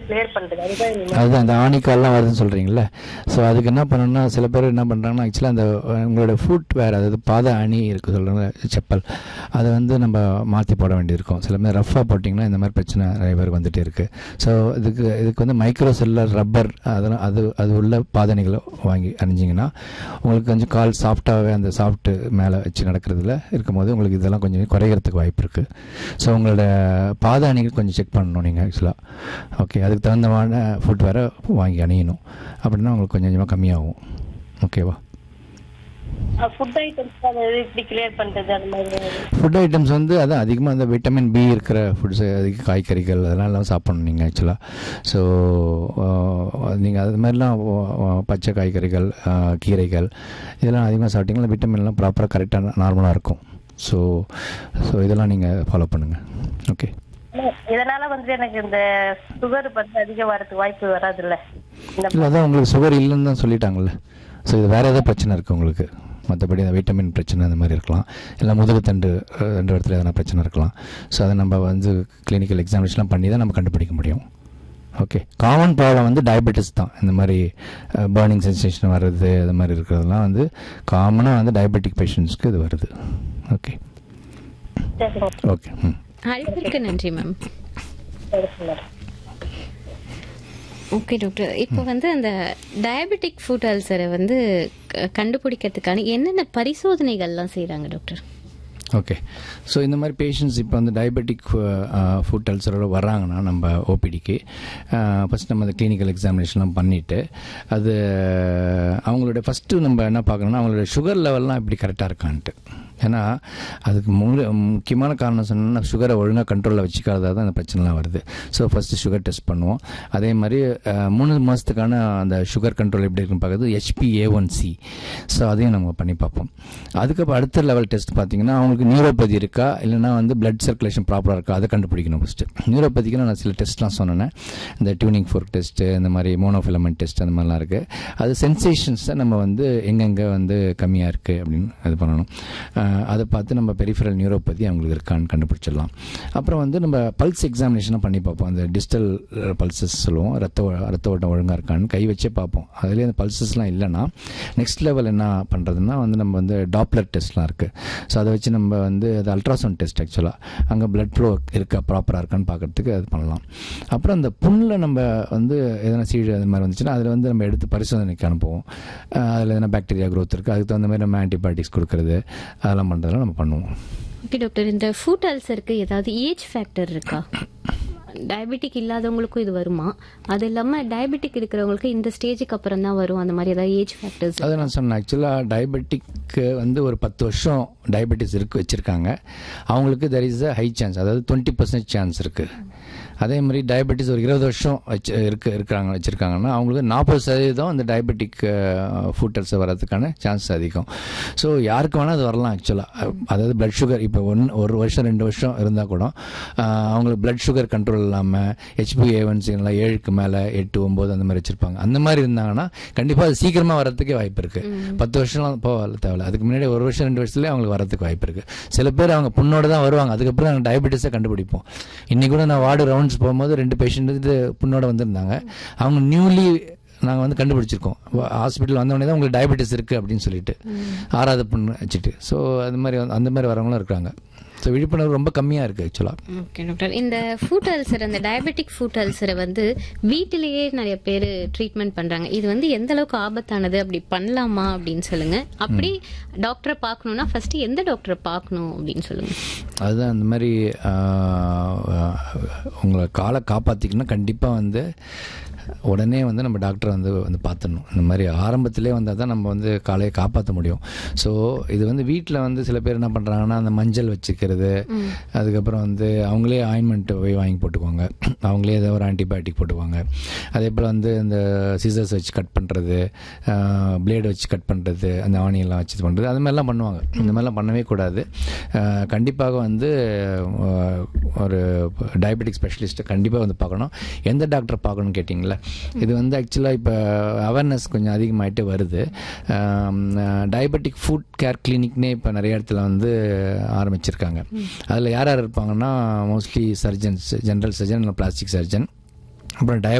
Clear பண்றது அதுதான் இனிமே. அதுதான் இந்த ஆணிக்கால்லாம் வருதுன்னு சொல்கிறீங்களே ஸோ அதுக்கு என்ன பண்ணணும்னா சில பேர் என்ன பண்ணுறாங்கன்னா ஆக்சுவலாக அந்த அஹ், உங்களோட ஃபுட் வேர் அதாவது பாத அணி இருக்குது சொல்கிறாங்க செப்பல் அதை வந்து நம்ம மாற்றி போட வேண்டியிருக்கும் சில பேர் ரஃப்பாக போட்டிங்கன்னா இந்த மாதிரி பிரச்சனை நிறைய பேருக்கு வந்துட்டே இருக்குது ஸோ இதுக்கு இதுக்கு வந்து மைக்ரோ செல்லர் ரப்பர் அதெல்லாம் அது அது உள்ள பாதணிகளை வாங்கி அணிஞ்சிங்கன்னா உங்களுக்கு கொஞ்சம் கால் சாஃப்டாகவே அந்த சாஃப்ட்டு மேலே வச்சு நடக்கிறதுல இருக்கும்போது உங்களுக்கு இதெல்லாம் கொஞ்சம் குறைகிறதுக்கு வாய்ப்பு இருக்குது ஸோ உங்களோட பாத அணிகள் கொஞ்சம் செக் பண்ணணும் நீங்கள் ஆக்சுவலாக ஓகே அதுக்கு தகுந்தமான ஃபுட் வேறு வாங்கி அணியணும் அப்படின்னா உங்களுக்கு கொஞ்சம் கொஞ்சமாக கம்மியாகும் ஓகேவா ஃபுட் ஐட்டம்ஸ் அதை இப்படி கிளியர் பண்றது அந்த மாதிரி ஃபுட் ஐட்டம்ஸ் வந்து அதான் அதிகமாக அந்த விட்டமின் பி இருக்கிற ஃபுட்ஸ் அதிக காய்கறிகள் அதெல்லாம் எல்லாம் சாப்பிடணும் நீங்கள் ஆக்சுவலாக ஸோ நீங்கள் அது மாதிரிலாம் ஓ- ஓ- பச்சை காய்கறிகள் ஆ, கீரைகள் இதெல்லாம் அதிகமாக சாப்பிட்டீங்கன்னா விட்டமின்லாம் ப்ராப்பராக கரெக்டாக நார்மலாக இருக்கும் ஸோ ஸோ இதெல்லாம் நீங்கள் ஃபாலோ பண்ணுங்கள் ஓகே இதனால வந்து எனக்கு இந்த சுகர் வந்து அதிகம் வரதுக்கு வாய்ப்பு வராதுல்ல இந்த இல்லை அதான் உங்களுக்கு சுகர் இல்லைன்னு தான் சொல்லிட்டாங்கல்ல ஸோ இது வேறு ஏதாவது பிரச்சனை இருக்குது உங்களுக்கு மற்றபடி அந்த விட்டமின் பிரச்சனை அந்த மாதிரி இருக்கலாம் இல்லை முதுகுத்தண்டு அஹ், ரெண்டு இடத்துல எதனா பிரச்சனை இருக்கலாம் ஸோ அதை நம்ம வந்து கிளினிக்கல் எக்ஸாமினேஷன்லாம் பண்ணி தான் நம்ம கண்டுபிடிக்க முடியும் ஓகே காமன் ப்ராப்ளம் வந்து டயபெட்டிஸ் தான் இந்த மாதிரி பேர்னிங் சென்சேஷன் வர்றது அது மாதிரி இருக்கிறதெல்லாம் வந்து காமனாக வந்து டயபெட்டிக் பேஷண்ட்ஸ்க்கு இது வருது ஓகே சரிங்க ஓகே ம் அழைப்பிற்கு நன்றி மேம் சரி மேடம் ஓகே டாக்டர் இப்போ வந்து அந்த டயபெட்டிக் ஃபுட் அல்சரை வந்து க- கண்டுபிடிக்கிறதுக்கான என்னென்ன பரிசோதனைகள்லாம் செய்கிறாங்க டாக்டர் ஓகே ஸோ இந்த மாதிரி பேஷண்ட்ஸ் இப்போ வந்து டயபெட்டிக் ஃபுட் அல்சரோட வர்றாங்கன்னா நம்ம ஓபிடிக்கு ஃபஸ்ட் நம்ம அந்த கிளினிக்கல் எக்ஸாமினேஷன்லாம் பண்ணிவிட்டு அது அவங்களோட ஃபஸ்ட்டு நம்ம என்ன பார்க்கணும்னா அவங்களோட சுகர் லெவல்லாம் எப்படி கரெக்டாக இருக்கான்ட்டு ஏன்னா அதுக்கு மு முக்கியமான காரணம் சொன்னோம்னா சுகரை ஒழுங்காக கண்ட்ரோலில் வச்சுக்காததா தான் அந்த பிரச்சனைலாம் வருது ஸோ ஃபஸ்ட்டு சுகர் டெஸ்ட் பண்ணுவோம் அதே மாதிரி அஹ், மூணு மாதத்துக்கான அந்த சுகர் கண்ட்ரோல் எப்படி இருக்குன்னு பார்க்குறது ஹெச்பிஏ ஒன் சி ஸோ அதையும் நம்ம பண்ணி பார்ப்போம் அதுக்கப்புறம் அடுத்த லெவல் டெஸ்ட் பார்த்தீங்கன்னா அவங்களுக்கு நியூரோபதி இருக்கா இல்லைனா வந்து பிளட் சர்க்குலேஷன் ப்ராப்பராக இருக்கா அதை கண்டுபிடிக்கணும் ஃபஸ்ட்டு நியூரோபதிக்கு நான் சில டெஸ்ட்லாம் சொன்னேன் இந்த டியூனிங் ஃபோர்க் டெஸ்ட்டு இந்த மாதிரி மோனோஃபிலமெண்ட் டெஸ்ட் அந்த மாதிரிலாம் இருக்குது அது சென்சேஷன்ஸை நம்ம வந்து எங்கெங்கே வந்து கம்மியாக இருக்குது அப்படின்னு இது பண்ணணும் அஹ், அதை பார்த்து நம்ம பெரிஃபரல் நியூரோபதி அவங்களுக்கு இருக்கான்னு கண்டுபிடிச்சிடலாம் அப்புறம் வந்து நம்ம பல்ஸ் எக்ஸாமினேஷனாக பண்ணி பார்ப்போம் அந்த டிஜிட்டல் பல்சஸ் சொல்லுவோம் ரத்த ஓ- ரத்த ஓட்டம் ஒழுங்காக இருக்கான்னு கை வச்சே பார்ப்போம் அதுலேயே அந்த பல்சஸ்லாம் இல்லைன்னா நெக்ஸ்ட் லெவல் என்ன பண்ணுறதுன்னா வந்து நம்ம வந்து டாப்லர் டெஸ்ட்லாம் இருக்குது ஸோ அதை வச்சு நம்ம வந்து அது அல்ட்ராசவுண்ட் டெஸ்ட் ஆக்சுவலாக அங்கே பிளட் ஃப்ளோ இருக்கா ப்ராப்பராக இருக்கான்னு பார்க்கறதுக்கு அது பண்ணலாம் அப்புறம் அந்த புண்ணில் நம்ம வந்து எதனா சீழ் அது மாதிரி வந்துச்சுன்னா அதில் வந்து நம்ம எடுத்து பரிசோதனைக்கு அனுப்புவோம் அதில் எதனா பாக்டீரியா growth இருக்குது அதுக்கு தகுந்த மாதிரி நம்ம ஆன்டிபயோட்டிக்ஸ் கொடுக்கறது அதெல்லாம் பண்ணுறதெல்லாம் நம்ம பண்ணுவோம் ஓகே டாக்டர் இந்த ஃபுட் அல்சருக்கு ஏதாவது ஏஜ் ஃபேக்டர் இருக்கா டயபெட்டிக் இல்லாதவங்களுக்கும் இது வருமா அது இல்லாமல் டயபெட்டிக் இருக்கிறவங்களுக்கு இந்த ஸ்டேஜுக்கு அப்புறம் தான் வரும் அந்த மாதிரி ஏதாவது ஏஜ் ஃபேக்டர்ஸ் அதை நான் சொன்னேன் ஆக்சுவலாக டயபெட்டிக்கு வந்து ஒரு பத்து வருஷம் டயபெட்டிஸ் இருக்கு வச்சுருக்காங்க அவங்களுக்கு there is a high chance அதாவது டுவெண்ட்டி பர்சன்ட் சான்ஸ் இருக்குது அதே மாதிரி டயபெட்டிஸ் ஒரு இருபது வருஷம் வச்சு இருக்கு இருக்கிறாங்க வச்சுருக்காங்கன்னா அவங்களுக்கு நாற்பது சதவீதம் அந்த டயபெட்டிக் ஃபுட்டர்ஸ் வர்றதுக்கான சான்ஸ் அதிகம் ஸோ யாருக்கு வேணால் அது வரலாம் ஆக்சுவலாக அதாவது பிளட் சுகர் இப்போ ஒன் ஒரு வருஷம் ரெண்டு வருஷம் இருந்தால் கூட ஆஹ், அவங்களுக்கு பிளட் சுகர் கண்ட்ரோல் இல்லாமல் ஹெச்பிஏவன்சி எல்லாம் ஏழுக்கு மேலே எட்டு ஒம்பது அந்த மாதிரி வச்சுருப்பாங்க அந்த மாதிரி இருந்தாங்கன்னா கண்டிப்பாக அது சீக்கிரமாக வரதுக்கே வாய்ப்பு இருக்குது பத்து வருஷம்லாம் போக தேவையில்ல அதுக்கு முன்னாடி ஒரு வருஷம் ரெண்டு வருஷத்துலேயே அவங்களுக்கு வரதுக்கு வாய்ப்பு இருக்குது சில பேர் அவங்க புண்ணோட தான் வருவாங்க அதுக்கப்புறம் நாங்கள் டயபெட்டிஸை கண்டுபிடிப்போம் இன்னைக்கு கூட நான் வார்டு ரவுண்ட்ஸ் போகும்போது ரெண்டு பேஷண்ட் இது புண்ணோட வந்திருந்தாங்க அவங்க நியூலி நாங்கள் வந்து கண்டுபிடிச்சிருக்கோம் ஹாஸ்பிட்டல் வந்தவொடனே தான் உங்களுக்கு டயபெட்டிஸ் இருக்குது அப்படின்னு சொல்லிட்டு ஆறாவது புண்ணு வச்சுட்டு ஸோ அது மாதிரி வந்து- அந்த மாதிரி வரவங்களும் இருக்காங்க ஸோ விழிப்புணர்வு ரொம்ப கம்மியாக இருக்குது ஆக்சுவலாக ஓகே டாக்டர் இந்த ஃபுட் அல்சர் அந்த டயபெட்டிக் ஃபுட் அல்சரை வந்து வீட்டிலேயே நிறைய பேர் ட்ரீட்மெண்ட் பண்றாங்க இது வந்து எந்த அளவுக்கு ஆபத்தானது அப்படி பண்ணலாமா அப்படின்னு சொல்லுங்க அப்படி டாக்டரை பார்க்கணும்னா ஃபர்ஸ்ட் எந்த டாக்டரை பார்க்கணும் அப்படின்னு சொல்லுங்க அதுதான் அந்த மாதிரி ஆஹ், உங்களை காலை காப்பாற்றிக்கணும்னா கண்டிப்பாக வந்து உடனே வந்து நம்ம டாக்டரை வந்து வந்து பார்த்துடணும் இந்த மாதிரி ஆரம்பத்திலே வந்தால் தான் நம்ம வந்து காலையை காப்பாற்ற முடியும் ஸோ இது வந்து வீட்டில் வந்து சில பேர் என்ன பண்ணுறாங்கன்னா அந்த மஞ்சள் வச்சுக்கிறது அதுக்கப்புறம் வந்து அவங்களே ஆயின்மெண்ட் போய் வாங்கி போட்டுக்குவாங்க அவங்களே ஏதோ ஒரு ஆன்டிபயோட்டிக் போட்டுக்குவாங்க அதே போல் வந்து இந்த சிசர்ஸ் வச்சு கட் பண்ணுறது பிளேடு வச்சு கட் பண்ணுறது அந்த ஆணியெல்லாம் வச்சு இது பண்ணுறது அது மாதிரிலாம் பண்ணுவாங்க இந்த மாதிரிலாம் பண்ணவே கூடாது அஹ், கண்டிப்பாக வந்து அஹ், ஒரு டயபெட்டிக் ஸ்பெஷலிஸ்ட்டை கண்டிப்பாக வந்து பார்க்கணும் எந்த டாக்டர் பார்க்கணும்னு கேட்டிங்களா இது வந்து ஆக்சுவலாக இப்போ அவேர்னஸ் கொஞ்சம் அதிகமாகிட்டே வருது டயபெட்டிக் ஃபுட் கேர் கிளினிக்னே இப்போ நிறைய இடத்துல வந்து ஆரம்பிச்சிருக்காங்க அதில் யார் யார் இருப்பாங்கன்னா mostly surgeons general surgeon plastic surgeon அப்புறம் டய